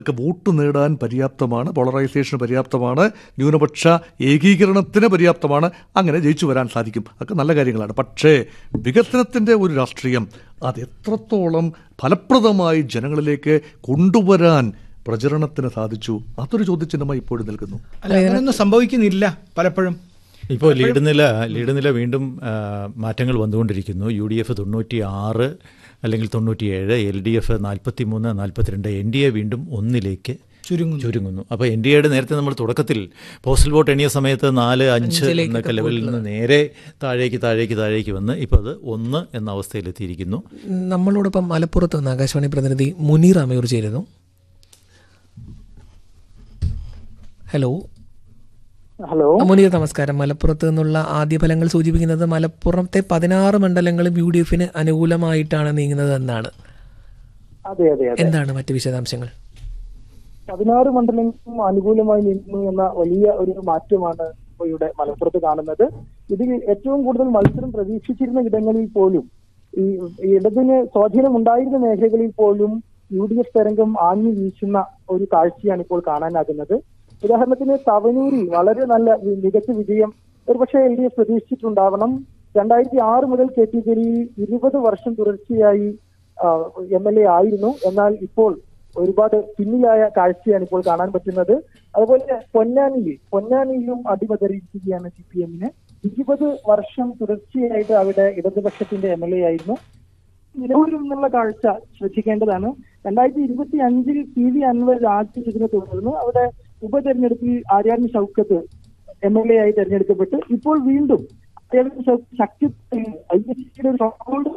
ഒക്കെ വോട്ട് നേടാൻ പര്യാപ്തമാണ് പോളറൈസേഷന് പര്യാപ്തമാണ് ന്യൂനപക്ഷ ഏകീകരണത്തിന് പര്യാപ്തമാണ് അങ്ങനെ ജയിച്ചു വരാൻ സാധിക്കും അതൊക്കെ നല്ല കാര്യങ്ങളാണ് പക്ഷേ വികസനത്തിൻ്റെ ഒരു രാഷ്ട്രീയം അത് എത്രത്തോളം ഫലപ്രദമായി ജനങ്ങളിലേക്ക് കൊണ്ടുവരാൻ പ്രചരണത്തിന് സാധിച്ചു അതൊരു ചോദ്യചിഹ്നമായി ഇപ്പോഴും നിൽക്കുന്നു അല്ല അങ്ങനെയൊന്നും സംഭവിക്കുന്നില്ല പലപ്പോഴും ഇപ്പോൾ ലീഡ് നില ലീഡ് നില വീണ്ടും ആ, മാറ്റങ്ങൾ വന്നുകൊണ്ടിരിക്കുന്നു യു ഡി എഫ് തൊണ്ണൂറ്റി ആറ് അല്ലെങ്കിൽ തൊണ്ണൂറ്റിയേഴ് എൽ ഡി എഫ് നാൽപ്പത്തി മൂന്ന് നാൽപ്പത്തിരണ്ട് എൻ ഡി എ വീണ്ടും ഒന്നിലേക്ക് ചുരുങ്ങുന്നു ചുരുങ്ങുന്നു അപ്പോൾ എൻ ഡി എയുടെ നേരത്തെ നമ്മൾ തുടക്കത്തിൽ പോസ്റ്റൽ വോട്ട് എണ്ണിയ സമയത്ത് നാല് അഞ്ച് എന്നൊക്കെ ലെവലിൽ നിന്ന് നേരെ താഴേക്ക് താഴേക്ക് താഴേക്ക് വന്ന് ഇപ്പോൾ അത് ഒന്ന് എന്ന അവസ്ഥയിലെത്തിയിരിക്കുന്നു നമ്മളോടൊപ്പം മലപ്പുറത്ത് നിന്ന് ആകാശവാണി പ്രതിനിധി മുനീർ അമയൂർ ചേരുന്നു ഹലോ ഹലോ മുനീർ നമസ്കാരം മലപ്പുറത്ത് നിന്നുള്ള ആദ്യ ഫലങ്ങൾ സൂചിപ്പിക്കുന്നത് മലപ്പുറത്തെ പതിനാറ് മണ്ഡലങ്ങളും യു ഡി എഫിന് അനുകൂലമായിട്ടാണ് നീങ്ങുന്നത് എന്നാണ് അതെ അതെ അതെ എന്താണ് മറ്റ് വിശദാംശങ്ങൾ പതിനാറ് മണ്ഡലങ്ങൾക്കും അനുകൂലമായി നിന്നു എന്ന വലിയ ഒരു മാറ്റമാണ് ഇപ്പോൾ ഇവിടെ മലപ്പുറത്ത് കാണുന്നത് ഇതിൽ ഏറ്റവും കൂടുതൽ മത്സരം പ്രതീക്ഷിച്ചിരുന്ന ഇടങ്ങളിൽ പോലും ഈ ഈ ഇടതിന് സ്വാധീനം ഉണ്ടായിരുന്ന മേഖലകളിൽ പോലും യു ഡി എഫ് തരംഗം ആഞ്ഞു വീശുന്ന ഒരു കാഴ്ചയാണ് ഇപ്പോൾ കാണാനാകുന്നത് ഉദാഹരണത്തിന് തവനൂരിൽ വളരെ നല്ല വി- മികച്ച വിജയം ഒരുപക്ഷെ എൽ ഡി എഫ് പ്രതീക്ഷിച്ചിട്ടുണ്ടാവണം രണ്ടായിരത്തി ആറ് മുതൽ കെ ടി ജലീൽ ഇരുപത് വർഷം തുടർച്ചയായി എം എൽ എ ആയിരുന്നു എന്നാൽ ഇപ്പോൾ ഒരുപാട് പിന്നിലായ കാഴ്ചയാണ് ഇപ്പോൾ കാണാൻ പറ്റുന്നത് അതുപോലെ പൊന്നാനിയിൽ പൊന്നാനിയിലും അടിപതറിയിരിക്കുകയാണ് സി പി എമ്മിന് ഇരുപത് വർഷം തുടർച്ചയായിട്ട് അവിടെ ഇടതുപക്ഷത്തിന്റെ എം എൽ എ ആയിരുന്നു നിലവിൽ നിന്നുള്ള കാഴ്ച ശ്രദ്ധിക്കേണ്ടതാണ് രണ്ടായിരത്തി ഇരുപത്തി അഞ്ചിൽ പി വി അൻവർ രാജിച്ചതിനെ തുടർന്ന് അവിടെ ഉപതെരഞ്ഞെടുപ്പിൽ Aryadan Shoukath M L A ആയി തെരഞ്ഞെടുക്കപ്പെട്ട് ഇപ്പോൾ വീണ്ടും ആര്യാടൻ ഷൗക്കത്ത് ശക്തി ഐ എസ് സിയുടെ ഒരു സ്ട്രോങ്ഹോൾഡ്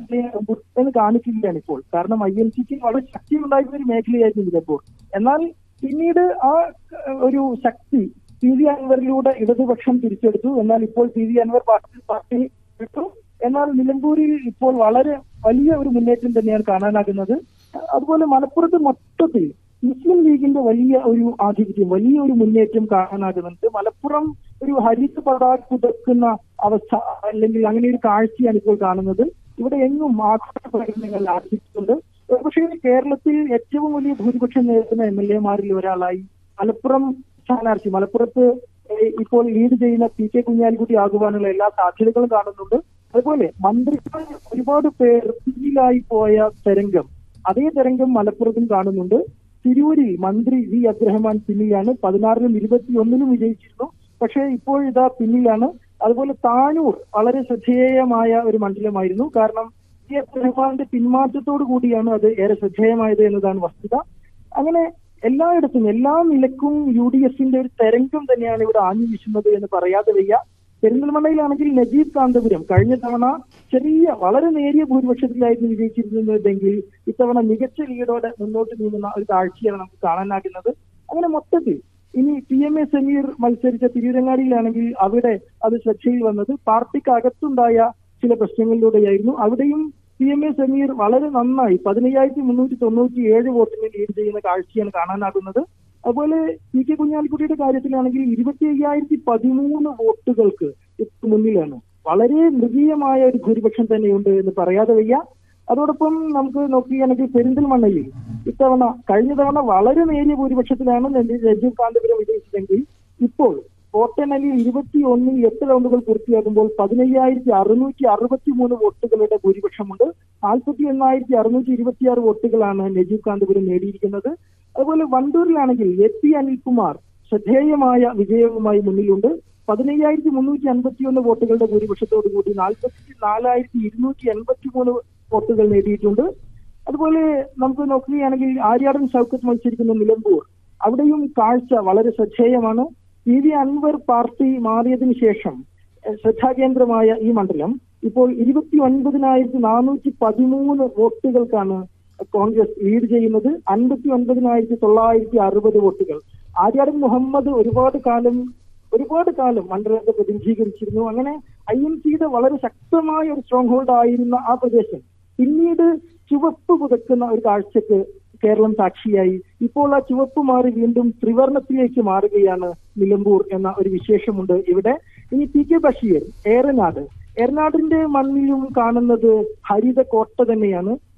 എന്ന് കാണിക്കുകയാണ് ഇപ്പോൾ കാരണം ഐ എൽ സിക്ക് വളരെ ശക്തി ഉണ്ടായിരുന്ന ഒരു മേഖലയായിരുന്നു നിലമ്പൂർ എന്നാൽ പിന്നീട് ആ ഏഹ്, ഒരു ശക്തി പി വി അൻവറിലൂടെ ഇടതുപക്ഷം തിരിച്ചെടുത്തു എന്നാൽ ഇപ്പോൾ P V Anvar party party വിട്ടു എന്നാൽ നിലമ്പൂരിൽ ഇപ്പോൾ വളരെ വലിയ ഒരു മുന്നേറ്റം തന്നെയാണ് കാണാനാകുന്നത് അതുപോലെ മലപ്പുറത്ത് മൊത്തത്തിൽ മുസ്ലിം ലീഗിന്റെ വലിയ ഒരു ആധിപത്യം വലിയ ഒരു മുന്നേറ്റം കാണാനാകുന്നുണ്ട് മലപ്പുറം ഒരു ഹരിത പതാക പുതക്കുന്ന അവസ്ഥ അല്ലെങ്കിൽ അങ്ങനെ ഒരു കാഴ്ചയാണ് ഇപ്പോൾ കാണുന്നത് ഇവിടെ എങ്ങും ആഘോഷ പ്രകടനങ്ങൾ ആരംഭിച്ചിട്ടുണ്ട് പക്ഷേ കേരളത്തിൽ ഏറ്റവും വലിയ ഭൂരിപക്ഷം നേരിടുന്ന എം എൽ എമാരിൽ ഒരാളായി മലപ്പുറം സ്ഥാനാർത്ഥി മലപ്പുറത്ത് ഏഹ്, ഇപ്പോൾ ലീഡ് ചെയ്യുന്ന പി കെ കുഞ്ഞാലിക്കുട്ടി ആകുവാനുള്ള എല്ലാ സാധ്യതകളും കാണുന്നുണ്ട് അതുപോലെ മന്ത്രികൾ ഒരുപാട് പേർ പിന്നിലായി പോയ തരംഗം അതേ തരംഗം മലപ്പുറത്തും കാണുന്നുണ്ട് തിരൂരിൽ മന്ത്രി വി അബ്ദുറഹ്മാൻ പിന്നിലാണ് പതിനാറിനും ഇരുപത്തിയൊന്നിനും വിജയിച്ചിരുന്നു പക്ഷേ ഇപ്പോൾ ഇതാ പിന്നിലാണ് അതുപോലെ താനൂർ വളരെ ശ്രദ്ധേയമായ ഒരു മണ്ഡലമായിരുന്നു കാരണം വി അബ്ദുറഹ്മാന്റെ പിന്മാറ്റത്തോടു കൂടിയാണ് അത് ഏറെ ശ്രദ്ധേയമായത് എന്നതാണ് വസ്തുത അങ്ങനെ എല്ലായിടത്തും എല്ലാ നിലക്കും യു ഡി എഫിന്റെ ഒരു തരംഗം തന്നെയാണ് ഇവിടെ ആഞ്ഞു വീശുന്നത് എന്ന് പറയാതെ വയ്യ പെരിന്തൽമണ്ണയിലാണെങ്കിൽ നജീബ് കാന്തപുരം കഴിഞ്ഞ തവണ ചെറിയ വളരെ നേരിയ ഭൂരിപക്ഷത്തിലായിരുന്നു വിജയിച്ചിരുന്നതെങ്കിൽ ഇത്തവണ മികച്ച ലീഡോടെ മുന്നോട്ട് നീങ്ങുന്ന ഒരു കാഴ്ചയാണ് നമുക്ക് കാണാനാകുന്നത് അങ്ങനെ മൊത്തത്തിൽ ഇനി പി എം എ സമീർ മത്സരിച്ച തിരൂരങ്ങാടിയിലാണെങ്കിൽ അവിടെ അത് ശ്രദ്ധയിൽ വന്നത് പാർട്ടിക്ക് അകത്തുണ്ടായ ചില പ്രശ്നങ്ങളിലൂടെയായിരുന്നു അവിടെയും പി എം എ സമീർ വളരെ നന്നായി പതിനയ്യായിരത്തി മുന്നൂറ്റി തൊണ്ണൂറ്റി ഏഴ് വോട്ടിന് ലീഡ് ചെയ്യുന്ന കാഴ്ചയാണ് കാണാനാകുന്നത് അതുപോലെ പി കെ കുഞ്ഞാലിക്കുട്ടിയുടെ കാര്യത്തിലാണെങ്കിൽ ഇരുപത്തി അയ്യായിരത്തി പതിമൂന്ന് വോട്ടുകൾക്ക് ഇപ്പോൾ മുന്നിലാണ് വളരെ മൃഗീയമായ ഒരു ഭൂരിപക്ഷം തന്നെയുണ്ട് എന്ന് പറയാതെ വയ്യ അതോടൊപ്പം നമുക്ക് നോക്കുകയാണെങ്കിൽ പെരിന്തൽമണ്ണയിൽ ഇത്തവണ കഴിഞ്ഞ തവണ വളരെ നേരിയ ഭൂരിപക്ഷത്തിലാണ് നെല്ലി- രജീവ് കാന്തപുരം വിജയിച്ചതെങ്കിൽ ഇപ്പോൾ വോട്ടെണ്ണലിൽ ഇരുപത്തി ഒന്നിൽ എട്ട് റൗണ്ടുകൾ പൂർത്തിയാകുമ്പോൾ പതിനയ്യായിരത്തി അറുന്നൂറ്റി അറുപത്തി മൂന്ന് വോട്ടുകളുടെ ഭൂരിപക്ഷമുണ്ട് നാൽപ്പത്തി എണ്ണായിരത്തി അറുന്നൂറ്റി ഇരുപത്തിയാറ് വോട്ടുകളാണ് നജീബ് കാന്തപുരം നേടിയിരിക്കുന്നത് അതുപോലെ വണ്ടൂരിലാണെങ്കിൽ എ പി അനിൽകുമാർ ശ്രദ്ധേയമായ വിജയവുമായി മുന്നിലുണ്ട് പതിനയ്യായിരത്തി മുന്നൂറ്റി അൻപത്തി ഒന്ന് വോട്ടുകളുടെ ഭൂരിപക്ഷത്തോടു കൂടി നാൽപ്പത്തി നാലായിരത്തി ഇരുന്നൂറ്റി എൺപത്തി മൂന്ന് വോട്ടുകൾ നേടിയിട്ടുണ്ട് അതുപോലെ നമുക്ക് നോക്കുകയാണെങ്കിൽ ആര്യാടൻ ഷൗക്കത്ത് മത്സരിക്കുന്ന നിലമ്പൂർ അവിടെയും കാഴ്ച വളരെ ശ്രദ്ധേയമാണ് പി വി അൻവർ പാർട്ടി മാറിയതിനു ശേഷം എഹ്, ശ്രദ്ധാകേന്ദ്രമായ ഈ മണ്ഡലം ഇപ്പോൾ ഇരുപത്തി ഒൻപതിനായിരത്തി നാനൂറ്റി പതിമൂന്ന് വോട്ടുകൾക്കാണ് കോൺഗ്രസ് ലീഡ് ചെയ്യുന്നത് അൻപത്തി ഒൻപതിനായിരത്തി തൊള്ളായിരത്തി അറുപത് വോട്ടുകൾ ആര്യാടൻ മുഹമ്മദ് ഒരുപാട് കാലം ഒരുപാട് കാലം മണ്ഡലത്തെ പ്രതിനിധീകരിച്ചിരുന്നു അങ്ങനെ ഐ എൻ സിയുടെ വളരെ ശക്തമായ ഒരു സ്ട്രോങ് ഹോൾഡ് ആയിരുന്ന ആ പ്രദേശം പിന്നീട് ചുവപ്പ് പുതക്കുന്ന ഒരു കാഴ്ചക്ക് കേരളം സാക്ഷിയായി ഇപ്പോൾ ആ ചുവപ്പ് മാറി വീണ്ടും ത്രിവർണത്തിലേക്ക് മാറുകയാണ് നിലമ്പൂർ എന്ന ഒരു വിശേഷമുണ്ട് ഇവിടെ ഇനി പി കെ ബഷീർ ഏറനാട് ഏറനാടിന്റെ മണ്ണിലും കാണുന്നത് ഹരിത കോട്ട തന്നെയാണ്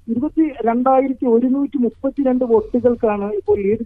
ഇരുപത്തി രണ്ടായിരത്തി ഒരുന്നൂറ്റി മുപ്പത്തിരണ്ട് വോട്ടുകൾക്കാണ് ഇപ്പോൾ ലീഡ്